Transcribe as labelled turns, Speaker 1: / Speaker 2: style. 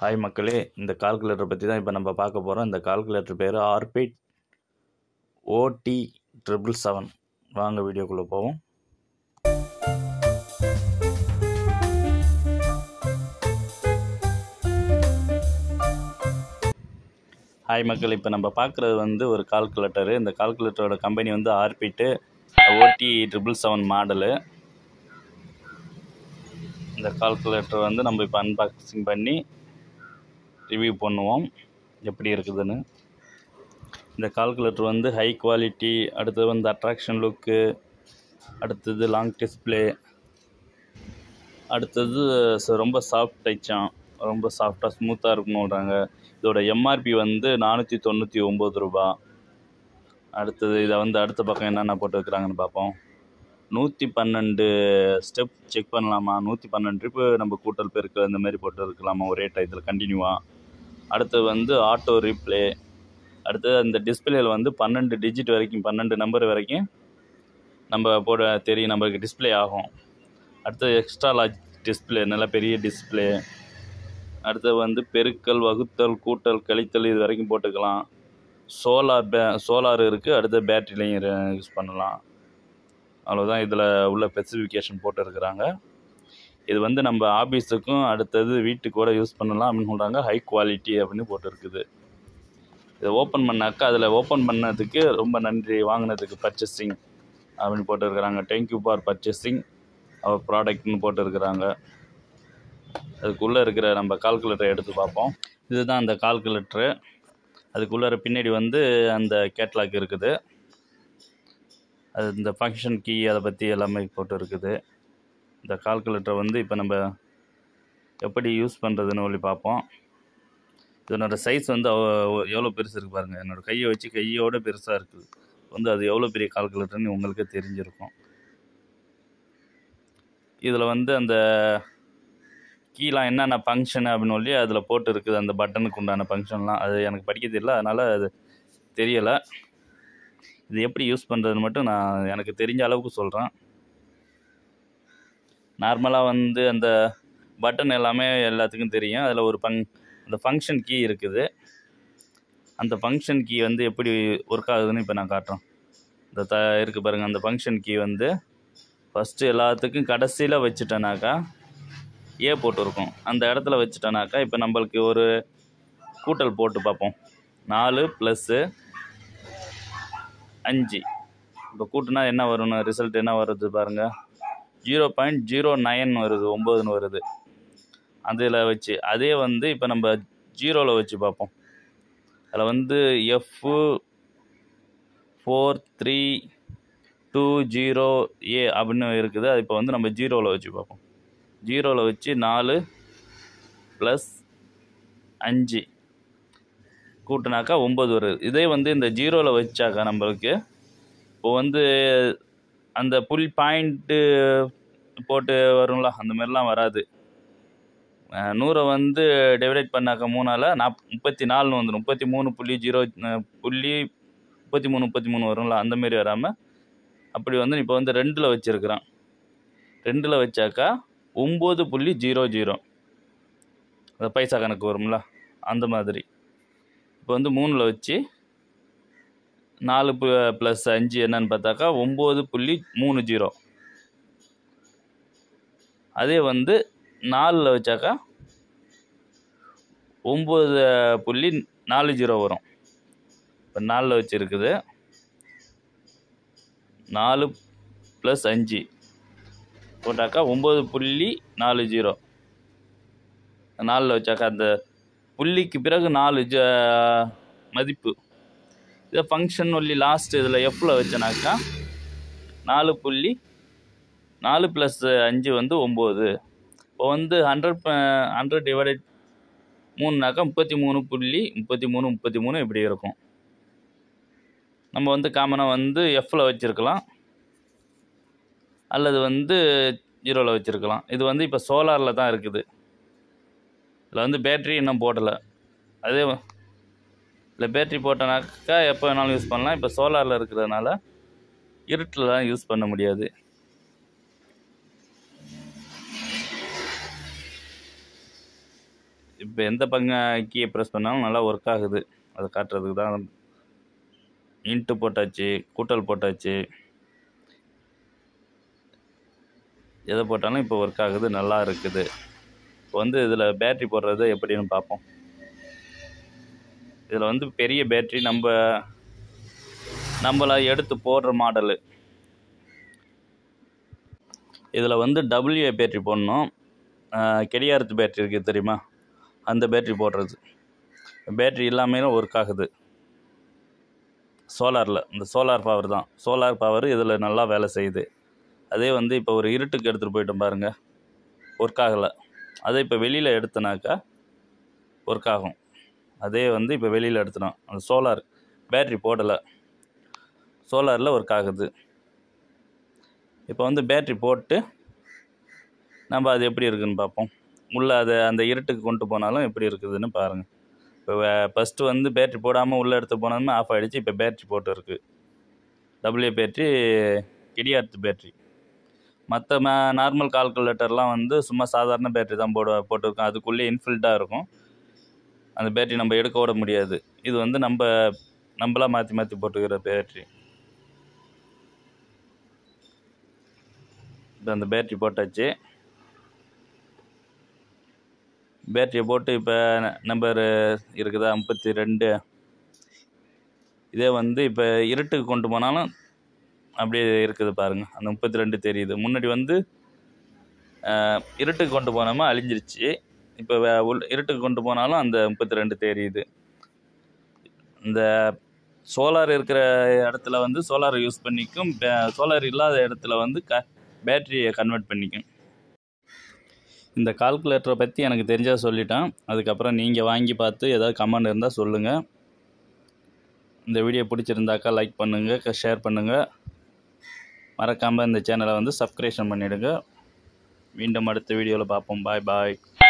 Speaker 1: hi மக்களே இந்த calculator பற்றி தான் இப்போ நம்ம பார்க்க போகிறோம் இந்த கால்குலேட்டர் பேர் ஆர்பிட் ஓடி ட்ரிபிள் செவன் வாங்க வீடியோக்குள்ளே போவோம் ஹாய் மக்கள் இப்போ நம்ம பார்க்குறது வந்து ஒரு கால்குலேட்டரு இந்த கால்குலேட்டரோட கம்பெனி வந்து Orbit O D triple seven model இந்த கால்குலேட்டர் வந்து நம்ம இப்போ அன்பாக்சிங் பண்ணி ரிவ்யூ பண்ணுவோம் எப்படி இருக்குதுன்னு இந்த கால்குலேட்டர் வந்து ஹை குவாலிட்டி அடுத்தது வந்து அட்ராக்ஷன் லுக்கு அடுத்தது லாங் டிஸ்பிளே அடுத்தது ச- ரொம்ப சாஃப்ட் டச்சாம் ரொம்ப சாஃப்டாக ஸ்மூத்தாக இருக்கணுன்றாங்க இதோட எம்ஆர்பி வந்து நானூற்றி தொண்ணூற்றி ஒம்பது ரூபா அடுத்தது இதை வந்து அடுத்த பக்கம் என்னென்ன போட்டு வைக்கிறாங்கன்னு பார்ப்போம் நூற்றி பன்னெண்டு ஸ்டெப் செக் பண்ணலாமா நூற்றி பன்னெண்டு ட்ரிப்பு நம்ம கூட்டல் பெருக்கல் இந்த மாதிரி போட்டு இருக்கலாமா ஒரே டயத்தில் கண்டினியூவாக அடுத்தது வந்து ஆட்டோ ரீப்ளே அடுத்தது அந்த டிஸ்பிளேயில் வந்து பன்னெண்டு டிஜிட் வரைக்கும் பன்னெண்டு நம்பர் வரைக்கும் நம்ம போட தெரியும் நம்மளுக்கு டிஸ்ப்ளே ஆகும் அடுத்தது எக்ஸ்ட்ரா லார்ஜ் டிஸ்ப்ளே நல்ல பெரிய டிஸ்ப்ளே அடுத்தது வந்து பெருக்கல் வகுத்தல் கூட்டல் கழித்தல் இது வரைக்கும் போட்டுக்கலாம் சோலார் பே சோலார் இருக்குது அடுத்து பேட்டரிலையும் யூஸ் பண்ணலாம் அவ்வளோதான் இதில் உள்ள ஸ்பெசிஃபிகேஷன் போட்டுருக்குறாங்க இது வந்து நம்ம ஆஃபீஸுக்கும் அடுத்தது வீட்டுக்கு கூட யூஸ் பண்ணலாம் அப்படின்னு சொல்கிறாங்க ஹை குவாலிட்டி அப்படின்னு போட்டிருக்குது இதை ஓப்பன் பண்ணாக்கா அதில் ஓப்பன் பண்ணதுக்கு ரொம்ப நன்றி வாங்கினதுக்கு பர்ச்சேசிங் அப்படின்னு போட்டிருக்கிறாங்க தேங்க்யூ ஃபார் பர்ச்சேசிங் அவர் ப்ராடக்ட்னு போட்டிருக்கிறாங்க அதுக்குள்ளே இருக்கிற நம்ம கால்குலேட்டரை எடுத்து பார்ப்போம் இதுதான் அந்த கால்குலேட்டரு அதுக்குள்ளார பின்னாடி வந்து அந்த கேட்லாக் இருக்குது அது இந்த ஃபங்க்ஷன் கீ அதை பற்றி எல்லாமே போட்டு இருக்குது இந்த கால்குலேட்டரை வந்து இப்போ நம்ம எப்படி யூஸ் பண்ணுறதுன்னு சொல்லி பார்ப்போம் இதனோட சைஸ் வந்து அவ- எவ்வளோ பெருசு இருக்குது பாருங்கள் என்னோடய கையை வச்சு கையோட பெருசாக இருக்குது வந்து அது எவ்வளோ பெரிய கால்குலேட்டர்னு உங்களுக்கே தெரிஞ்சிருக்கும் இதில் வந்து அந்த கீழே என்னென்ன ஃபங்க்ஷன் அப்படின்னு சொல்லி அதில் போட்டு இருக்குது அந்த பட்டனுக்கு உண்டான ஃபங்க்ஷன்லாம் அது எனக்கு படிக்க தெரியல அதனால் அது தெரியலை இது எப்படி யூஸ் பண்ணுறதுன்னு மட்டும் நான் எனக்கு தெரிஞ்ச அளவுக்கு சொல்கிறேன் நார்மலாக வந்து அந்த பட்டன் எல்லாமே எல்லாத்துக்கும் தெரியும் அதில் ஒரு ஃபங் அந்த ஃபங்க்ஷன் கீ இருக்குது அந்த ஃபங்க்ஷன் கீ வந்து எப்படி ஒர்க் ஆகுதுன்னு இப்போ நான் காட்டுறேன் இந்த த இருக்குது பாருங்கள் அந்த ஃபங்க்ஷன் கீ வந்து ஃபஸ்ட்டு எல்லாத்துக்கும் கடைசியில் வச்சுட்டேனாக்கா ஏ போட்டிருக்கும் அந்த இடத்துல வச்சுட்டேனாக்கா இப்போ நம்மளுக்கு ஒரு கூட்டல் போட்டு பார்ப்போம் நாலு ப்ளஸ்ஸு அஞ்சு இப்போ கூட்டினா என்ன வரும்னு ரிசல்ட் என்ன வருது பாருங்கள் ஜீரோ பாயிண்ட் ஜீரோ நைன் வருது ஒம்போதுன்னு வருது அதில் வச்சு அதே வந்து இப்போ நம்ம ஜீரோவில் வச்சு பார்ப்போம் அதில் வந்து F four three two zero A அப்படின்னு இருக்குது அது இப்போ வந்து நம்ம ஜீரோவில் வச்சு பார்ப்போம் ஜீரோவில் வச்சு நாலு ப்ளஸ் அஞ்சு கூட்டினாக்கா ஒம்பது வருது இதே வந்து இந்த ஜீரோவில் வச்சாக்கா நம்மளுக்கு இப்போ வந்து அந்த புல் பாயிண்ட்டு போட்டு வரும்ல அந்த மாதிரிலாம் வராது அஹ் நூறை வந்து டிவைடேட் பண்ணாக்க மூணால் நாப் முப்பத்தி நாலுன்னு வந்துடும் முப்பத்தி மூணு புள்ளி ஜீரோ அஹ் புள்ளி முப்பத்தி மூணு முப்பத்தி மூணு வரும்ல அந்த மாதிரி வராமல் அப்படி வந்து இப்போ வந்து ரெண்டில் வச்சுருக்குறான் ரெண்டில் வச்சாக்கா ஒம்பது புள்ளி ஜீரோ ஜீரோ அந்த பைசா கணக்கு வரும்ல அந்த மாதிரி இப்போ வந்து மூணில் வச்சு நாலு ப்ளஸ் அஞ்சு என்னன்னு பார்த்தாக்கா ஒம்பது புள்ளி மூணு ஜீரோ அதே வந்து நாலில் வச்சாக்கா ஒம்பது புள்ளி நாலு ஜீரோ வரும் இப்போ நாலில் வச்சுருக்குது நாலு ப்ளஸ் அஞ்சு போட்டாக்கா ஒம்பது புள்ளி நாலு ஜீரோ நாலில் வச்சாக்கா அந்த புள்ளிக்கு பிறகு நாலு ஜ மதிப்பு இதை ஃபங்க்ஷன் ஒல்லி லாஸ்ட் இதில் எஃப்பில் வச்சனாக்கா நாலு புள்ளி நாலு ப்ளஸ் அஞ்சு வந்து ஒம்பது இப்போ வந்து ஹண்ட்ரட் ஹண்ட்ரட் டிவைடட் மூணுனாக்கா முப்பத்தி மூணு புள்ளி முப்பத்தி மூணு முப்பத்தி மூணு இப்படி இருக்கும் நம்ம வந்து காமனாக வந்து எஃப்பில் வச்சுருக்கலாம் அல்லது வந்து ஜீரோவில் வச்சுருக்கலாம் இது வந்து இப்போ சோலாரில் தான் இருக்குது இதில் வந்து பேட்ரி இன்னும் போடலை அதே இல்லை பேட்ரி போட்டனாக்கா எப்போ வேணாலும் யூஸ் பண்ணலாம் இப்போ சோலாரில் இருக்கிறதுனால இருட்டில் தான் யூஸ் பண்ண முடியாது இப்போ எந்த பங்க கீயை ப்ரெஸ் பண்ணாலும் நல்லா ஒர்க் ஆகுது அதை காட்டுறதுக்கு தான் இன்ட்டு போட்டாச்சு கூட்டல் போட்டாச்சு எதை போட்டாலும் இப்போ ஒர்க் ஆகுது நல்லா இருக்குது இப்போ வந்து இதில் பேட்ரி போடுறது எப்படின்னு பார்ப்போம் இதில் வந்து பெரிய பேட்ரி நம்ம நம்மளை எடுத்து போடுற மாடலு இதில் வந்து டபிள்யூஏ பேட்ரி போடணும் கெடியாரத்து பேட்ரி இருக்குது தெரியுமா அந்த பேட்ரி போடுறது பேட்ரி இல்லாமலும் ஒர்க் ஆகுது சோலாரில் இந்த சோலார் பவர் தான் சோலார் பவர் இதில் நல்லா வேலை செய்யுது அதே வந்து இப்போ ஒரு இருட்டுக்கு எடுத்துகிட்டு போயிட்டோம் பாருங்கள் ஒர்க் ஆகலை அதே இப்போ வெளியில் எடுத்தனாக்கா ஒர்க் ஆகும் அதே வந்து இப்போ வெளியில் எடுத்துனோம் அந்த சோலார் பேட்ரி போடலை சோலாரில் ஒர்க் ஆகுது இப்போ வந்து பேட்ரி போட்டு நம்ம அது எப்படி இருக்குதுன்னு பார்ப்போம் உள்ளே அதை அந்த இருட்டுக்கு கொண்டு போனாலும் எப்படி இருக்குதுன்னு பாருங்கள் இப்போ ஃபஸ்ட்டு வந்து பேட்ரி போடாமல் உள்ளே எடுத்து போனோம்னா ஆஃப் ஆகிடுச்சு இப்போ பேட்ரி போட்டு இருக்குது டபிள்யூ பேட்ரி கிடியார்த்து பேட்ரி மற்ற மா நார்மல் கால்குலேட்டர்லாம் வந்து சும்மா சாதாரண பேட்ரி தான் போட போட்டிருக்கோம் அதுக்குள்ளே இன்ஃபில்ட்டாக இருக்கும் அந்த பேட்ரி நம்ம எடுக்க விட முடியாது இது வந்து நம்ம நம்மளா மாற்றி மாற்றி போட்டுக்கிற பேட்ரி இப்போ அந்த பேட்ரி போட்டாச்சு பேட்டரியை போட்டு இப்போ நம்பர் இருக்குதா முப்பத்தி ரெண்டு இதே வந்து இப்போ இருட்டுக்கு கொண்டு போனாலும் அப்படியே இருக்குது பாருங்கள் அந்த முப்பத்தி ரெண்டு தெரியுது முன்னாடி வந்து அஹ், இருட்டுக்கு கொண்டு போனோமா அழிஞ்சிருச்சு இப்போ வே- உள் இருட்டுக்கு கொண்டு போனாலும் அந்த முப்பத்தி ரெண்டு தெரியுது இந்த சோலார் இருக்கிற இடத்துல வந்து சோலார் யூஸ் பண்ணிக்கும் சோலார் இல்லாத இடத்துல வந்து க பேட்டரியை கன்வெர்ட் பண்ணிக்கும் இந்த கால்குலேட்டரை பற்றி எனக்கு தெரிஞ்சா சொல்லிட்டேன் அதுக்கப்புறம் நீங்கள் வாங்கி பார்த்து ஏதாவது கமெண்ட் இருந்தால் சொல்லுங்கள் இந்த வீடியோ பிடிச்சிருந்தாக்கா லைக் பண்ணுங்கள் ஷேர் பண்ணுங்கள் மறக்காமல் இந்த சேனலை வந்து சப்ஸ்கிரிப்ஷன் பண்ணிவிடுங்க மீண்டும் அடுத்த வீடியோவில் பார்ப்போம் பாய் பாய்